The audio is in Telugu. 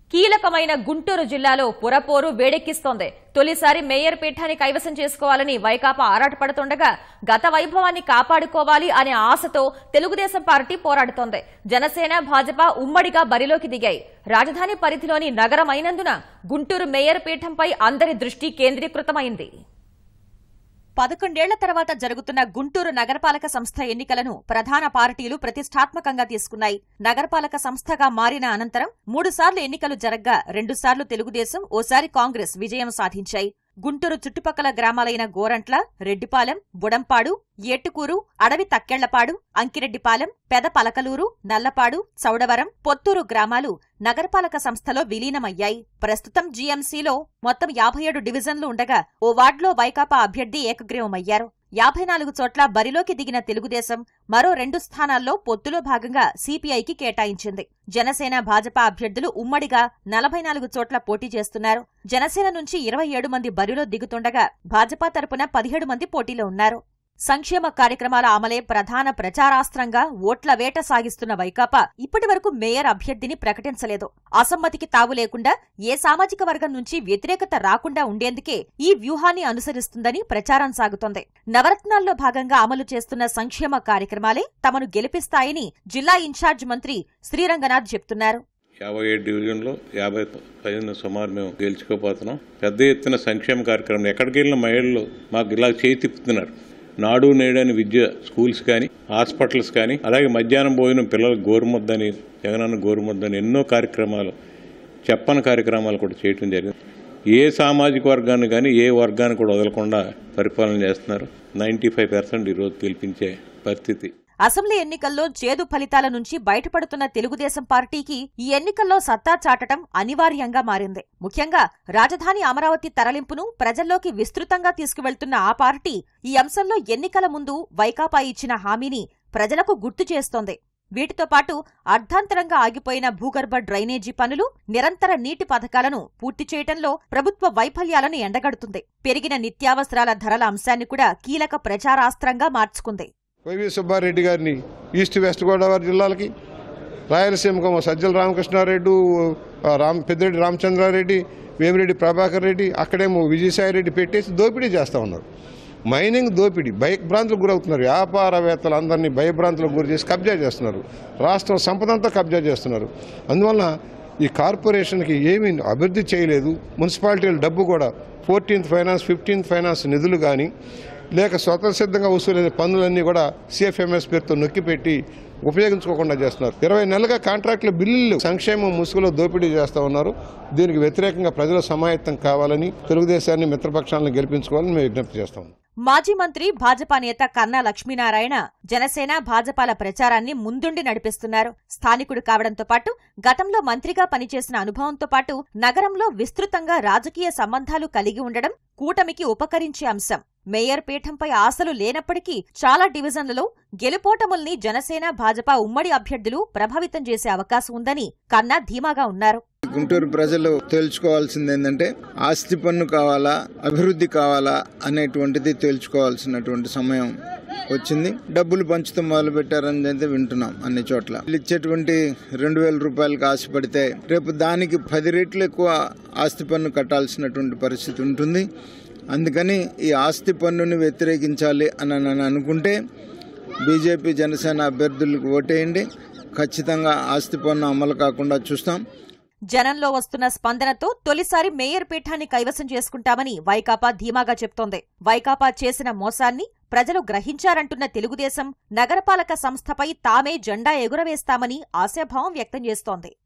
కీలకమైన గుంటూరు జిల్లాలో పురపోరు వేడెక్కిస్తోంది తొలిసారి మేయర్ పీఠాన్ని కైవసం చేసుకోవాలని వైకాపా ఆరాటపడుతుండగా గత వైభవాన్ని కాపాడుకోవాలి అనే ఆశతో తెలుగుదేశం పార్టీ పోరాడుతోంది జనసేన భాజపా ఉమ్మడిగా బరిలోకి దిగాయి రాజధాని పరిధిలోని నగరం అయినందున గుంటూరు మేయర్ పీఠంపై అందరి దృష్టి కేంద్రీకృతమైంది పదకొండేళ్ల తర్వాత జరుగుతున్న గుంటూరు నగరపాలక సంస్థ ఎన్నికలను ప్రధాన పార్టీలు ప్రతిష్టాత్మకంగా తీసుకున్నాయి నగరపాలక సంస్థగా మారిన అనంతరం మూడుసార్లు ఎన్నికలు జరగ్గా రెండుసార్లు తెలుగుదేశం ఓసారి కాంగ్రెస్ విజయం సాధించాయి గుంటూరు చుట్టుపక్కల గ్రామాలైన గోరంట్ల రెడ్డిపాలెం బుడంపాడు ఏటుకూరు అడవి తక్కెళ్లపాడు అంకిరెడ్డిపాలెం పెద పలకలూరు నల్లపాడు చౌడవరం పొత్తూరు గ్రామాలు నగరపాలక సంస్థలో విలీనమయ్యాయి ప్రస్తుతం జీఎంసీలో మొత్తం యాభై ఏడు డివిజన్లు ఉండగా ఓ వార్డులో వైకాపా అభ్యర్థి ఏకగ్రీవమయ్యారు యాభై నాలుగు చోట్ల బరిలోకి దిగిన తెలుగుదేశం మరో రెండు స్థానాల్లో పొత్తులో భాగంగా సిపిఐకి కేటాయించింది జనసేన భాజపా అభ్యర్థులు ఉమ్మడిగా నలభై నాలుగు చోట్ల పోటీ చేస్తున్నారు జనసేన నుంచి ఇరవై ఏడు మంది బరిలో దిగుతుండగా భాజపా తరపున పదిహేడు మంది పోటీలో ఉన్నారు సంక్షేమ కార్యక్రమాల అమలే ప్రధాన ప్రచారాస్త్రంగా ఓట్ల వేట సాగిస్తున్న వైకాపా ఇప్పటి వరకు మేయర్ అభ్యర్థిని ప్రకటించలేదు అసమ్మతికి తావు లేకుండా ఏ సామాజిక వర్గం నుంచి వ్యతిరేకత రాకుండా ఉండేందుకే ఈ వ్యూహాన్ని అనుసరిస్తుందని ప్రచారం సాగుతోంది నవరత్నాల్లో భాగంగా అమలు చేస్తున్న సంక్షేమ కార్యక్రమాలే తమను గెలిపిస్తాయని జిల్లా ఇన్ఛార్జ్ మంత్రి శ్రీరంగనాథ్ చెప్తున్నారు యాభై ఏడు డివిజన్లో యాభై పైన సుమారు మేము గెలుచుకోపోతున్నాం పెద్ద ఎత్తున సంక్షేమ కార్యక్రమం ఎక్కడికి వెళ్ళిన మహిళలు మాకు ఇలా చేయి తిప్పుతున్నారు నాడు నేడు అని విద్య స్కూల్స్ కానీ హాస్పిటల్స్ కానీ అలాగే మధ్యాహ్నం భోజనం పిల్లలకు గోరుముద్దని జగనన్న గోరుముద్దని ఎన్నో కార్యక్రమాలు చెప్పని కార్యక్రమాలు కూడా చేయటం జరిగింది ఏ సామాజిక వర్గాన్ని కానీ ఏ వర్గాన్ని కూడా వదలకుండా పరిపాలన చేస్తున్నారు నైంటీ ఫైవ్ పర్సెంట్ ఈరోజు గెలిపించే పరిస్థితి అసెంబ్లీ ఎన్నికల్లో చేదు ఫలితాల నుంచి బయటపడుతున్న తెలుగుదేశం పార్టీకి ఈ ఎన్నికల్లో సత్తా చాటడం అనివార్యంగా మారింది ముఖ్యంగా రాజధాని అమరావతి తరలింపును ప్రజల్లోకి విస్తృతంగా తీసుకువెళ్తున్న ఆ పార్టీ ఈ అంశంలో ఎన్నికల ముందు వైకాపా ఇచ్చిన హామీని ప్రజలకు గుర్తు చేస్తోంది వీటితో పాటు అర్ధాంతరంగా ఆగిపోయిన భూగర్భ డ్రైనేజీ పనులు నిరంతర నీటి పథకాలను పూర్తి చేయటంలో ప్రభుత్వ వైఫల్యాలను ఎండగడుతుంది పెరిగిన నిత్యావసరాల ధరల అంశాన్ని కూడా కీలక ప్రచారాస్త్రంగా మార్చుకుంది వైవి సుబ్బారెడ్డి గారిని ఈస్ట్ వెస్ట్ గోదావరి జిల్లాలకి రాయలసీమకు సజ్జల రామకృష్ణారెడ్డి ఆ, రామ్ పెద్దిరెడ్డి రామచంద్రారెడ్డి వేమిరెడ్డి ప్రభాకర్ రెడ్డి అక్కడేమో విజయసాయి రెడ్డి పెట్టేసి దోపిడీ చేస్తూ ఉన్నారు మైనింగ్ దోపిడీ భయభ్రాంతులకు గురవుతున్నారు వ్యాపారవేత్తలు అందరినీ భయభ్రాంతులకు గురి చేసి కబ్జా చేస్తున్నారు రాష్ట్రం సంపద అంతా కబ్జా చేస్తున్నారు అందువలన ఈ కార్పొరేషన్కి ఏమీ అభివృద్ధి చేయలేదు మున్సిపాలిటీల డబ్బు కూడా ఫోర్టీన్త్ ఫైనాన్స్ ఫిఫ్టీన్త్ ఫైనాన్స్ నిధులు కానీ లేక స్వతసిద్ధంగా వసూలైన పన్నులన్నీ కూడా సిఎఫ్ఎంఎస్ పేరుతో నొక్కిపెట్టి ఉపయోగించుకోకుండా చేస్తున్నారు ఇరవై నెలలుగా కాంట్రాక్టుల బిల్లులు సంక్షేమం ముసుగులో దోపిడీ చేస్తూ ఉన్నారు దీనికి వ్యతిరేకంగా ప్రజలు సమాయత్తం కావాలని తెలుగుదేశాన్ని మిత్రపక్షాలను గెలిపించుకోవాలని మేము విజ్ఞప్తి చేస్తాం మాజీ మంత్రి భాజపా నేత కన్నా లక్ష్మీనారాయణ జనసేన భాజపాల ప్రచారాన్ని ముందుండి నడిపిస్తున్నారు స్థానికుడు కావడంతో పాటు గతంలో మంత్రిగా పనిచేసిన అనుభవంతో పాటు నగరంలో విస్తృతంగా రాజకీయ సంబంధాలు కలిగి ఉండడం కూటమికి ఉపకరించే అంశం మేయర్ పీఠంపై ఆశలు లేనప్పటికీ చాలా డివిజన్లలో గెలుపోటముల్ని జనసేన భాజపా ఉమ్మడి అభ్యర్థులు ప్రభావితం చేసే అవకాశం ఉందని కన్నా ధీమాగా ఉన్నారు గుంటూరు ప్రజలు తేల్చుకోవాల్సింది ఏంటంటే ఆస్తి పన్ను కావాలా అభివృద్ధి కావాలా అనేటువంటిది తేల్చుకోవాల్సినటువంటి సమయం వచ్చింది డబ్బులు పంచుతూ మొదలు పెట్టారని అయితే వింటున్నాం అన్ని చోట్ల వీళ్ళు ఇచ్చేటువంటి రెండు వేల రూపాయలకు ఆశపడితే రేపు దానికి పది రెట్లు ఎక్కువ ఆస్తి పన్ను కట్టాల్సినటువంటి పరిస్థితి ఉంటుంది అందుకని ఈ ఆస్తి పన్నుని వ్యతిరేకించాలి అని అని అనుకుంటే బీజేపీ జనసేన అభ్యర్థులకు ఓటేయండి ఖచ్చితంగా ఆస్తి పన్ను అమలు కాకుండా చూస్తాం జనంలో వస్తున్న స్పందనతో తొలిసారి మేయర్ పీఠాన్ని కైవసం చేసుకుంటామని వైకాపా ధీమాగా చెప్తోంది వైకాపా చేసిన మోసాన్ని ప్రజలు గ్రహించారంటున్న తెలుగుదేశం నగరపాలక సంస్థపై తామే జెండా ఎగురవేస్తామని ఆశాభావం వ్యక్తం చేస్తోంది